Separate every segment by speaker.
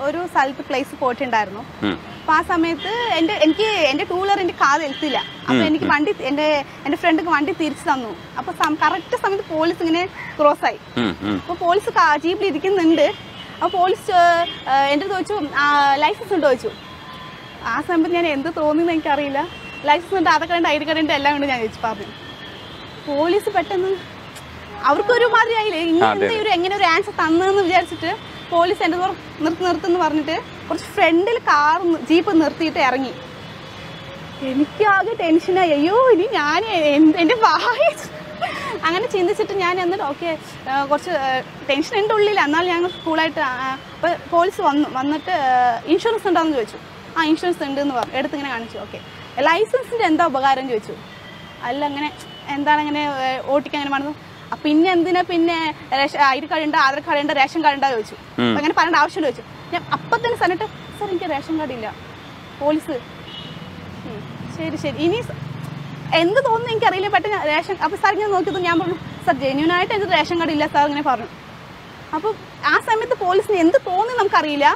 Speaker 1: ഒരു സ്ഥലത്ത് പ്ലേസ് പോയിട്ടുണ്ടായിരുന്നു
Speaker 2: ഉം.
Speaker 1: അപ്പൊ ആ സമയത്ത് എന്റെ എനിക്ക് എന്റെ ടൂ വീലർ എന്റെ കാത് എത്തില്ല അപ്പൊ എനിക്ക് വണ്ടി എന്റെ എന്റെ ഫ്രണ്ട് വണ്ടി തിരിച്ചു തന്നു അപ്പൊ കറക്റ്റ് സമയത്ത് പോലീസ് ഇങ്ങനെ ക്രോസ് ആയി
Speaker 2: ഉം, ഉം.
Speaker 1: അപ്പൊ പോലീസ് ജീപ്പിൽ ഇരിക്കുന്നുണ്ട് അപ്പൊ പോലീസ് ഏഹ്, എന്റെ അടുത്ത് ചോദിച്ചു ലൈസൻസ് ഉണ്ടോ ചോദിച്ചു ആ സമയത്ത് ഞാൻ എന്ത് തോന്നിയെന്ന് എനിക്കറിയില്ല ലൈസൻസ് ഉണ്ട് അതൊക്കെ ഉണ്ട് ഐ ഡി കാർഡ് ഉണ്ട് എല്ലാം ഉണ്ട് ഞാൻ ചോദിച്ചു പറഞ്ഞു പോലീസ് പെട്ടെന്ന് അവർക്കൊരു മാതിരി ആയില്ലേ ഇങ്ങനെ ഒരു എങ്ങനെ ഒരു ആൻസർ തന്നെന്ന് വിചാരിച്ചിട്ട് പോലീസ് എൻ്റെ അടുത്ത് പറഞ്ഞു, നിർത്ത് നിർത്തുന്ന് പറഞ്ഞിട്ട് കുറച്ച് ഫ്രണ്ടിൽ കാർ ജീപ്പ് നിർത്തിയിട്ട് ഇറങ്ങി എനിക്ക് ആകെ ടെൻഷനായി അയ്യോ ഇനി ഞാൻ എന്ത് എൻ്റെ വായ അങ്ങനെ ചിന്തിച്ചിട്ട് ഞാൻ എന്നിട്ട് ഓക്കെ കുറച്ച് ടെൻഷൻ എൻ്റെ ഉള്ളിൽ എന്നാൽ ഞങ്ങൾ കൂളായിട്ട് അപ്പോൾ പോലീസ് വന്നു വന്നിട്ട് ഇൻഷുറൻസ് ഉണ്ടോയെന്ന് ചോദിച്ചു ആ ഇൻഷുറൻസ് ഉണ്ട് എന്ന് പറഞ്ഞു എടുത്ത് ഇങ്ങനെ കാണിച്ചു ഓക്കെ ലൈസൻസിൻ്റെ എന്താ ഉപകാരം ചോദിച്ചു അല്ല അങ്ങനെ എന്താണ് അങ്ങനെ ഏഹ്, ഓട്ടിക്കാൻ അങ്ങനെ പറഞ്ഞു "ആ, പിന്നെ എന്തിനാ പിന്നെ ഐ ഡി കാർഡ് ഉണ്ട് ആധാർ കാർഡ് ഉണ്ട് റേഷൻ കാർഡ് ഉണ്ടോ ചോദിച്ചു അപ്പൊ അങ്ങനെ പറയേണ്ട ആവശ്യമുണ്ട് ചോദിച്ചു ഞാൻ അപ്പം തന്നെ സന്നിട്ട് സാർ എനിക്ക് റേഷൻ കാർഡ് ഇല്ല പോലീസ് ഉം. ശരി ശരി ഇനി സ- എന്ത് തോന്നുന്നു എനിക്കറിയില്ല പെട്ടെന്ന് റേഷൻ അപ്പോൾ സാർ ഇങ്ങനെ നോക്കിയപ്പോൾ ഞാൻ പറഞ്ഞു സാർ ജെന്യൂൻ ആയിട്ട് എനിക്ക് റേഷൻ കാർഡ് ഇല്ല സാർ ഇങ്ങനെ പറഞ്ഞു അപ്പോൾ ആ സമയത്ത് പോലീസിന് എന്ത് തോന്നി നമുക്കറിയില്ല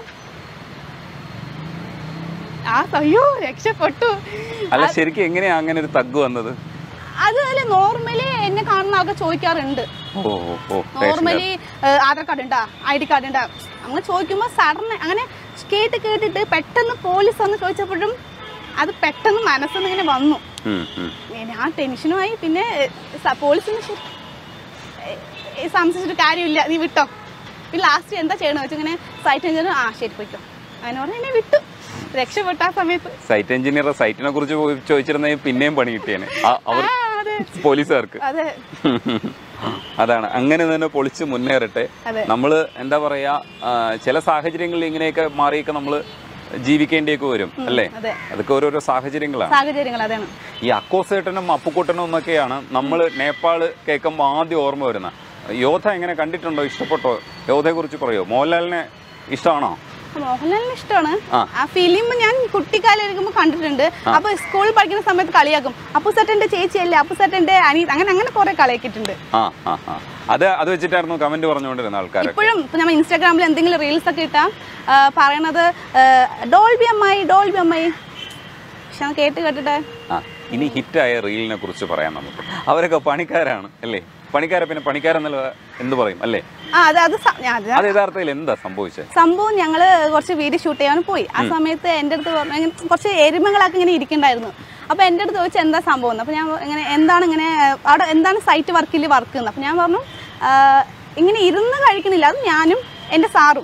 Speaker 1: ആ അയ്യോ രക്ഷപ്പെട്ടു
Speaker 2: അല്ല ശരിക്കും എങ്ങനെയാ അങ്ങനെ ഒരു തഗ് വന്നത്
Speaker 1: അതുപോലെ നോർമലി എന്നെ കാണുന്ന ആൾക്കാർ ചോദിക്കാറുണ്ട്
Speaker 2: ഓ ഓ ഓ റേഷൻ
Speaker 1: നോർമലി ആധാർ കാർഡ് ഉണ്ടാ ഐ ഡി കാർഡ് ഉണ്ടാ അങ്ങനെ ചോദിക്കുമ്പോൾ സഡൻ അങ്ങനെ കേട്ട് കേട്ടിട്ട് പെട്ടെന്ന് പോലീസ് വന്ന് ചോദിച്ചപ്പോഴും അത് പെട്ടെന്ന് മനസ്സിൽ നിന്ന് ഇങ്ങനെ വന്നു
Speaker 2: ഉം, ഉം.
Speaker 1: ഞാൻ ടെൻഷനുമായി പിന്നെ സ- പോലീസിന് ശരി ഏ- ഏ, സംശയിച്ചിട്ട് കാര്യമില്ല നീ വിട്ടോ പിന്നെ ലാസ്റ്റ് എന്താ ചെയ്യണമെന്ന് വെച്ചാൽ ഇങ്ങനെ സൈറ്റ് എഞ്ചിനീയർ ആ ശരി പോയിക്കോ അങ്ങനെ പറഞ്ഞ് എന്നെ വിട്ടു രക്ഷപ്പെട്ട ആ സമയത്ത്
Speaker 2: സൈറ്റ് എഞ്ചിനീയർ സൈറ്റിനെ കുറിച്ച് ചോദിച്ചിരുന്നെങ്കിൽ പിന്നെയും പണി കിട്ടിയേനെ ആ- അവർ
Speaker 1: ആ അതെ
Speaker 2: പോലീസുകാർക്ക്
Speaker 1: അതെ
Speaker 2: അതാണ് അങ്ങനെ തന്നെ പൊളിച്ച് മുന്നേറട്ടെ
Speaker 1: അതെ.
Speaker 2: നമ്മൾ എന്താ പറയാ ആ, ചില സാഹചര്യങ്ങളിൽ ഇങ്ങനെയൊക്കെ മാറിയൊക്കെ നമ്മൾ ജീവിക്കേണ്ടിയൊക്കെ വരും അല്ലേ
Speaker 1: അതെ
Speaker 2: അതൊക്കെ ഓരോരോ സാഹചര്യങ്ങളാണ്
Speaker 1: സാഹചര്യങ്ങൾ അതാണ്
Speaker 2: ഈ അക്കോസേട്ടനും അപ്പുക്കുട്ടനും എന്നൊക്കെയാണ് നമ്മൾ നേപ്പാള് കേൾക്കുമ്പോൾ ആദ്യം ഓർമ്മ വരുന്നത് യോധ എങ്ങനെ കണ്ടിട്ടുണ്ടോ ഇഷ്ടപ്പെട്ടോ യോധയെ കുറിച്ച് പറയോ മോഹൻലാലിനെ ഇഷ്ടമാണോ
Speaker 1: മോഹൻലാലിന് ഇഷ്ടമാണ്
Speaker 2: ആ.
Speaker 1: ആ ഫിലിം ഞാൻ കുട്ടിക്കാലം ഇരിക്കുമ്പോൾ കണ്ടിട്ടുണ്ട് അപ്പൊ സ്കൂളിൽ പഠിക്കുന്ന സമയത്ത് കളിയാക്കും അപ്പുസേട്ടന്റെ ചേച്ചിയല്ലേ അപ്പുസേട്ടന്റെ അനി അങ്ങനെ അങ്ങനെ കുറെ കളിയാക്കിയിട്ടുണ്ട്
Speaker 2: ആ ആ ആ അത് അത് വെച്ചിട്ടായിരുന്നു കമന്റ് പറഞ്ഞുകൊണ്ടിരുന്ന ആൾക്കാരൊക്കെ
Speaker 1: ഇപ്പോഴും ഇപ്പൊ നമ്മൾ ഇൻസ്റ്റാഗ്രാമിൽ എന്തെങ്കിലും റീൽസ് ഒക്കെ ഇട്ടാ ആ, പറയണത് ഡോൾബി അമ്മായി ഡോൾബി അമ്മായി പക്ഷെ ഞാൻ കേട്ട് കേട്ടിട്ട്
Speaker 2: ആ ഇനി ഹിറ്റായ റീലിനെ കുറിച്ച് പറയാം നമുക്ക് അവരൊക്കെ പണിക്കാരാണ് അല്ലേ പണിക്കാരെ പിന്നെ പണിക്കാരെന്നല്ല എന്ത് പറയും അല്ലേ
Speaker 1: ആ അത് അത് സ- ഞാൻ അത്
Speaker 2: അത് യഥാർത്ഥത്തിൽ എന്താ സംഭവിച്ചത്
Speaker 1: സംഭവം ഞങ്ങള് കുറച്ച് വീഡിയോ ഷൂട്ട് ചെയ്യാൻ പോയി ആ സമയത്ത് എൻ്റെ അടുത്ത് പറഞ്ഞു ഇങ്ങനെ കുറച്ച് എരുമകളൊക്കെ ഇങ്ങനെ ഇരിക്കണ്ടായിരുന്നു അപ്പൊ എൻ്റെ അടുത്ത് ചോദിച്ചു എന്താ സംഭവം എന്ന് അപ്പൊ ഞാൻ പ- ഇങ്ങനെ എന്താണ് ഇങ്ങനെ അവിടെ എന്താണ് സൈറ്റ് വർക്കിൽ വർക്ക് എന്ന് അപ്പൊ ഞാൻ പറഞ്ഞു "ആ, ഇങ്ങനെ ഇരുന്ന് കഴിക്കണില്ല അത് ഞാനും എൻ്റെ സാറും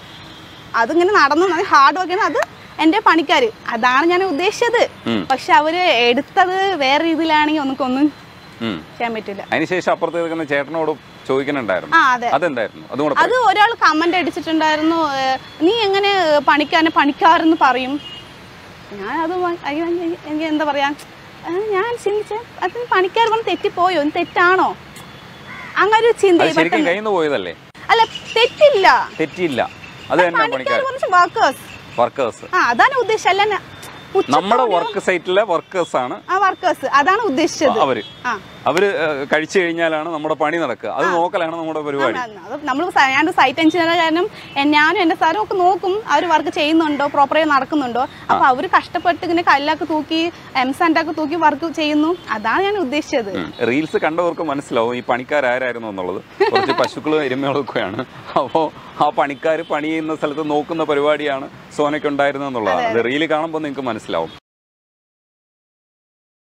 Speaker 1: അതിങ്ങനെ നടന്നു ഹാർഡ് വർക്കാണ് അത് എൻ്റെ പണിക്കാർ അതാണ് ഞാൻ ഉദ്ദേശിച്ചത്
Speaker 2: ഉം.
Speaker 1: പക്ഷെ അവര് എടുത്തത് വേറെ രീതിയിലാണെങ്കിൽ നമുക്കൊന്നും
Speaker 2: ഉം.
Speaker 1: ചെയ്യാൻ പറ്റില്ല
Speaker 2: അതിനുശേഷം അപ്പുറത്ത് നിൽക്കുന്ന ചേട്ടനോട് ചോദിക്കുന്നുണ്ടായിരുന്നു
Speaker 1: ആ അതെ
Speaker 2: അതെന്തായിരുന്നു അതുകൂടെ
Speaker 1: അത് ഒരാൾ കമന്റ് അടിച്ചിട്ടുണ്ടായിരുന്നു ഏഹ്, നീ എങ്ങനെ പണിക്കാരനെ പണിക്കാരെന്ന് പറയും ഞാൻ അത് വ- അയ്യോ, എനിക്ക് എനിക്ക് എന്താ പറയാ ഏഹ്, ഞാൻ ചിന്തിച്ച അത് പണിക്കാർ പറഞ്ഞ് തെറ്റിപ്പോയോ ഇത് തെറ്റാണോ അങ്ങനെ ഒരു ചിന്ത
Speaker 2: അത് ശരിക്കും
Speaker 1: പെട്ടെന്ന്.
Speaker 2: കയ്യിൽ നിന്ന് പോയതല്ലേ
Speaker 1: അല്ല തെറ്റില്ല
Speaker 2: തെറ്റിയില്ല അത് തന്നെ
Speaker 1: പണിക്കാർ
Speaker 2: പണിക്കാർ
Speaker 1: പറഞ്ഞ വർക്കേഴ്സ്
Speaker 2: വർക്കേഴ്സ്
Speaker 1: ആ അതാണ് ഉദ്ദേശിച്ചത് അല്ല ന- പുച്ഛത്തോടെയോ-
Speaker 2: നമ്മുടെ വർക്ക് സൈറ്റിലെ വർക്കേഴ്സ് ആണ്
Speaker 1: ആ വർക്കേഴ്സ് അതാണ് ഉദ്ദേശിച്ചത്
Speaker 2: അവര്
Speaker 1: ആ
Speaker 2: അവര് ഏഹ്, കഴിച്ചു കഴിഞ്ഞാലാണ് നമ്മുടെ പണി നടക്കുക അത് നോക്കലാണ് നമ്മുടെ പരിപാടി
Speaker 1: നമ്മൾ ഞാൻ സൈറ്റ് എഞ്ചിനീയർ കാരണം എ- ഞാനും എന്റെ സാറും ഒക്കെ നോക്കും അവർ വർക്ക് ചെയ്യുന്നുണ്ടോ പ്രോപ്പറായി നടക്കുന്നുണ്ടോ അപ്പൊ അവര് കഷ്ടപ്പെട്ട് ഇങ്ങനെ കല്ലൊക്കെ തൂക്കി എംസാൻഡൊക്കെ തൂക്കി വർക്ക് ചെയ്യുന്നു അതാണ് ഞാൻ ഉദ്ദേശിച്ചത്
Speaker 2: റീൽസ് കണ്ടവർക്ക് മനസ്സിലാവും ഈ പണിക്കാരായിരുന്നു എന്നുള്ളത് കുറച്ച് പശുക്കളും എരുമകളും ഒക്കെയാണ് അപ്പോൾ ആ പണിക്കാർ പണി ചെയ്യുന്ന സ്ഥലത്ത് നോക്കുന്ന പരിപാടിയാണ് സോനയ്ക്ക് ഉണ്ടായിരുന്നത് എന്നുള്ളതാണ് അത് റീല് കാണുമ്പോൾ നിങ്ങൾക്ക് മനസ്സിലാവും